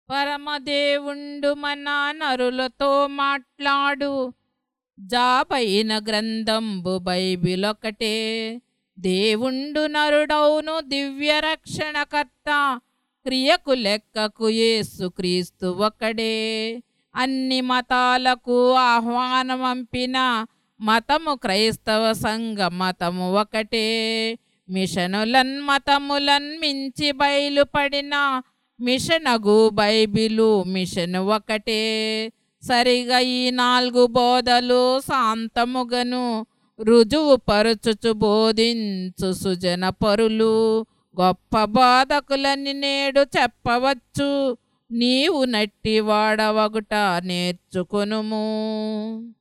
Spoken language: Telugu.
పరమదేవుండు మన నరులతో మాట్లాడు జాపైన గ్రంథంబు బైబిల్ ఒకటే దేవుండు నరుడౌను దివ్య రక్షణకర్త క్రియకు లెక్కకు యేసు క్రీస్తు ఒకడే అన్ని మతాలకు ఆహ్వానం పంపిన మతము క్రైస్తవ సంఘ మతము ఒకటే మిషనులన్ మతములన్ మించి బయలుపడిన మిషనగు బైబిలు మిషన్ ఒకటే సరిగా ఈ నాలుగు బోధలు శాంతముగను రుజువు పరుచుచు బోధించు సుజన పరులు గొప్ప బోధకులని నేడు చెప్పవచ్చు నీవు నట్టి వాడవగుట నేర్చుకొనుము